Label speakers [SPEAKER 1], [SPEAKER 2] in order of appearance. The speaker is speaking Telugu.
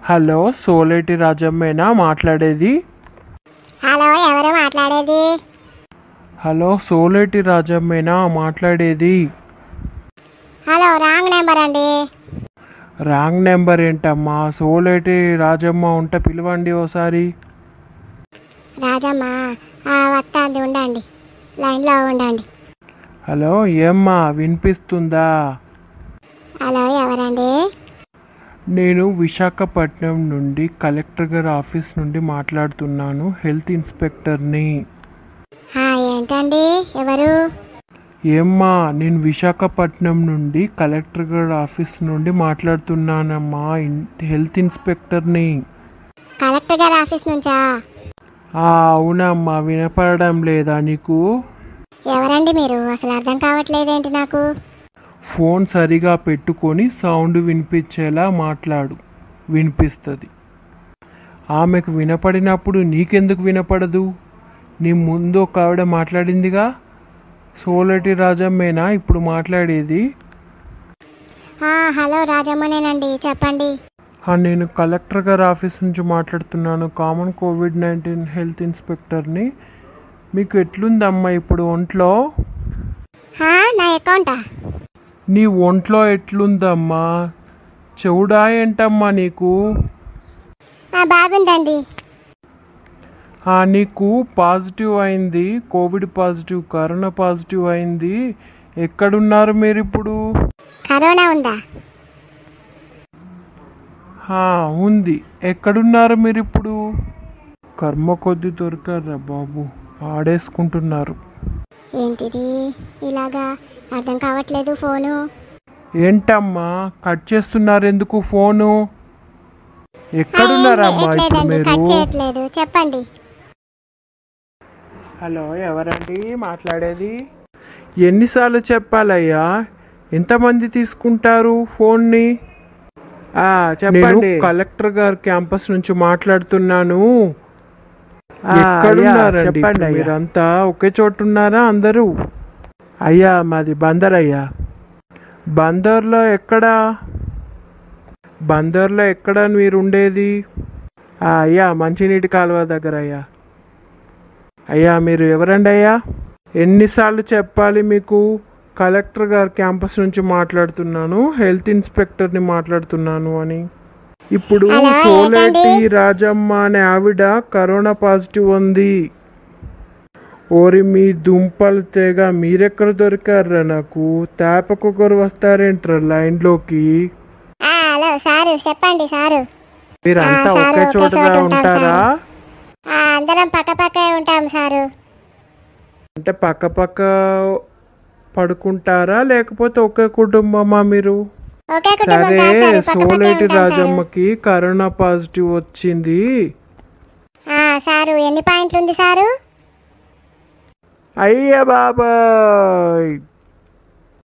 [SPEAKER 1] హలో సోలేటి రాజమ్మేనా మాట్లాడేది
[SPEAKER 2] హలో ఎవరు మాట్లాడేది
[SPEAKER 1] హలో సోలేటి రాజమ్మేనా మాట్లాడేది
[SPEAKER 2] హలో రాంగ్ నెంబర్ అండి
[SPEAKER 1] రాంగ్ నెంబర్ ఏంటమ్మా సోలేటి రాజమ్మ ఉంటే పిలవండి ఓసారి
[SPEAKER 2] రాజమ్మ ఆ, వస్తాంది ఉండండి లైన్లో ఉండండి
[SPEAKER 1] హలో ఏమ్మా వినిపిస్తుందా
[SPEAKER 2] హలో ఎవరండి
[SPEAKER 1] నేను విశాఖపట్నం నుండి కలెక్టర్ గారి ఆఫీస్ నుండి మాట్లాడుతున్నాను హెల్త్ ఇన్స్పెక్టర్ని
[SPEAKER 2] ఆ, ఏంటండి ఎవరు
[SPEAKER 1] ఏమ్మా నేను విశాఖపట్నం నుండి కలెక్టర్ గారి ఆఫీస్ నుండి మాట్లాడుతున్నానమ్మా ఇన్- హెల్త్ ఇన్స్పెక్టర్ని
[SPEAKER 2] కలెక్టర్ గారి ఆఫీస్ నుంచా
[SPEAKER 1] ఆ, అవునమ్మా వినపడడం లేదా నీకు
[SPEAKER 2] ఎవరండి మీరు అసలు అర్థం కావట్లేదేంటి నాకు
[SPEAKER 1] ఫోన్ సరిగా పెట్టుకొని సౌండ్ వినిపించేలా మాట్లాడు వినిపిస్తుంది ఆమెకు వినపడినప్పుడు నీకెందుకు వినపడదు నీ ముందు ఒక ఆవిడ మాట్లాడిందిగా సోలటి రాజమ్మేనా ఇప్పుడు మాట్లాడేది
[SPEAKER 2] ఆ, హలో రాజమ్మనేనండి చెప్పండి
[SPEAKER 1] ఆ, నేను కలెక్టర్ గారి ఆఫీస్ నుంచి మాట్లాడుతున్నాను కామన్ కోవిడ్ నైన్టీన్ హెల్త్ ఇన్స్పెక్టర్ని మీకు ఎట్లుందమ్మా ఇప్పుడు ఒంట్లో
[SPEAKER 2] ఆ, నా అకౌంటా
[SPEAKER 1] నీ ఒంట్లో ఎట్లుందమ్మా చెవుడా ఏంటమ్మా నీకు
[SPEAKER 2] ఆ, బాగుందండి
[SPEAKER 1] ఆ, నీకు పాజిటివ్ అయింది కోవిడ్ పాజిటివ్ కరోనా పాజిటివ్ అయింది ఎక్కడున్నారు మీరు ఇప్పుడు
[SPEAKER 2] కరోనా ఉందా
[SPEAKER 1] ఆ, ఉంది ఎక్కడున్నారు మీరు ఇప్పుడు కర్మ కొద్ది దొరికారా బాబు ఆడేసుకుంటున్నారు
[SPEAKER 2] ఏంటిది ఇలాగా అర్థం కావట్లేదు ఫోను
[SPEAKER 1] ఏంటమ్మా కట్ చేస్తున్నారు ఎందుకు ఫోను ఎక్కడున్నారమ్మా
[SPEAKER 2] ఏం
[SPEAKER 1] ఇప్పుడు
[SPEAKER 2] చేయట్లేదండి కట్
[SPEAKER 1] మీరు
[SPEAKER 2] చేయట్లేదు చెప్పండి
[SPEAKER 1] హలో ఎవరండి మాట్లాడేది ఎన్నిసార్లు చెప్పాలయ్యా ఎంతమంది తీసుకుంటారు ఫోన్ని ఆ, చెప్పండి కలెక్టర్ గారి క్యాంపస్ నుంచి మాట్లాడుతున్నాను ఎక్కడున్నారండి ఇప్పుడు మీరంతా ఒకే చోట ఉన్నారా అందరూ అయ్యా మాది బందర్ అయ్యా బందర్లో ఎక్కడా బందర్లో ఎక్కడ మీరు ఉండేది ఆ, అయ్యా మంచినీటి కాలువ దగ్గర అయ్యా అయ్యా మీరు ఎవరండి అయ్యా ఎన్నిసార్లు చెప్పాలి మీకు కలెక్టర్ గారి క్యాంపస్ నుంచి మాట్లాడుతున్నాను హెల్త్ ఇన్స్పెక్టర్ని మాట్లాడుతున్నాను అని ఇప్పుడు
[SPEAKER 2] అలా
[SPEAKER 1] సోలేటి
[SPEAKER 2] ఏంటండి?
[SPEAKER 1] రాజమ్మ అనే ఆవిడ కరోనా పాజిటివ్ ఉంది ఓరి మీ దుంపలు తెగ మీరెక్కడ దొరికారా నాకు తేపకొకరు వస్తారేంట్రా లైన్లోకి
[SPEAKER 2] ఆ, హలో సారు చెప్పండి సారు
[SPEAKER 1] మీరంతా
[SPEAKER 2] ఆ, సార్,
[SPEAKER 1] ఒకే
[SPEAKER 2] ఒకే
[SPEAKER 1] చోటగా
[SPEAKER 2] చోట ఉంటాం,
[SPEAKER 1] ఉంటారా
[SPEAKER 2] సార్. ఆ, అందరం పక్క పక్కే ఉంటాం సారు
[SPEAKER 1] అంటే పక్క పక్క పడుకుంటారా లేకపోతే ఒకే కుటుంబమా మీరు
[SPEAKER 2] ఒకే కుటుంబం
[SPEAKER 1] సరే
[SPEAKER 2] కాదు సారు, పక్క పక్కే
[SPEAKER 1] సోలేటి
[SPEAKER 2] ఉంటాం సారు.
[SPEAKER 1] రాజమ్మకి కరోనా పాజిటివ్ వచ్చింది
[SPEAKER 2] ఆ, సారు ఎన్ని పాయింట్లు ఉంది సారు
[SPEAKER 1] అయ్య బాబాయ్